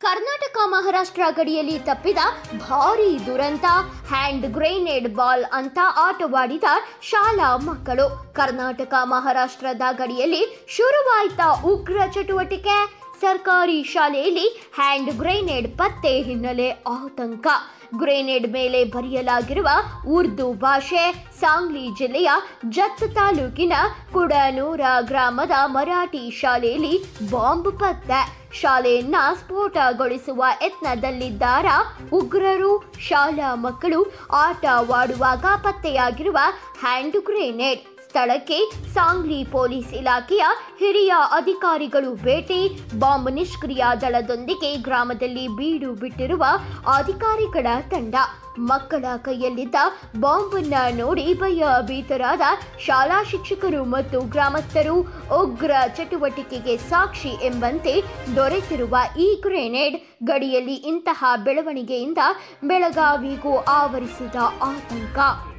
ಕರ್ನಾಟಕ ಮಹಾರಾಷ್ಟ್ರ ಗಡಿಯಲ್ಲಿ ತಪ್ಪಿದ ಭಾರೀ ದುರಂತ ಹ್ಯಾಂಡ್ ಗ್ರೇನೇಡ್ ಬಾಲ್ ಅಂತ ಆಟವಾಡಿದ ಶಾಲಾ ಮಕ್ಕಳು ಕರ್ನಾಟಕ ಮಹಾರಾಷ್ಟ್ರದ ಗಡಿಯಲ್ಲಿ ಶುರುವಾಯ್ತಾ ಉಗ್ರ ಚಟುವಟಿಕೆ ಸರ್ಕಾರಿ ಶಾಲೆಯಲ್ಲಿ ಹ್ಯಾಂಡ್ ಗ್ರೇನೇಡ್ ಪತ್ತೆ ಹಿನ್ನೆಲೆ ಆತಂಕ ಗ್ರೇನೇಡ್ ಮೇಲೆ ಬರೆಯಲಾಗಿರುವ ಉರ್ದು ಭಾಷೆ ಸಾಂಗ್ಲಿ ಜಿಲ್ಲೆಯ ಜತ್ ತಾಲೂಕಿನ ಕುಡನೂರ ಗ್ರಾಮದ ಮರಾಠಿ ಶಾಲೆಯಲ್ಲಿ ಬಾಂಬ್ ಪತ್ತೆ ಶಾಲೆಯನ್ನ ಸ್ಫೋಟಗೊಳಿಸುವ ಯತ್ನದಲ್ಲಿದ್ದಾರ ಉಗ್ರರು ಶಾಲಾ ಮಕ್ಕಳು ಆಟವಾಡುವಾಗ ಪತ್ತೆಯಾಗಿರುವ ಹ್ಯಾಂಡ್ ಗ್ರೇನೇಡ್ ಸ್ಥಳಕ್ಕೆ ಸಾಂಗ್ಲಿ ಪೊಲೀಸ್ ಇಲಾಖೆಯ ಹಿರಿಯ ಅಧಿಕಾರಿಗಳು ಭೇಟಿ ಬಾಂಬ್ ನಿಷ್ಕ್ರಿಯ ದಳದೊಂದಿಗೆ ಗ್ರಾಮದಲ್ಲಿ ಬೀಡು ಬಿಟ್ಟಿರುವ ಅಧಿಕಾರಿಗಳ ತಂಡ ಮಕ್ಕಳ ಕೈಯಲ್ಲಿದ್ದ ಬಾಂಬನ್ನ ನೋಡಿ ಭಯಭೀತರಾದ ಶಾಲಾ ಶಿಕ್ಷಕರು ಮತ್ತು ಗ್ರಾಮಸ್ಥರು ಉಗ್ರ ಚಟುವಟಿಕೆಗೆ ಸಾಕ್ಷಿ ಎಂಬಂತೆ ದೊರೆತಿರುವ ಈ ಗ್ರೆನೇಡ್ ಗಡಿಯಲ್ಲಿ ಇಂತಹ ಬೆಳವಣಿಗೆಯಿಂದ ಬೆಳಗಾವಿಗೂ ಆವರಿಸಿದ ಆತಂಕ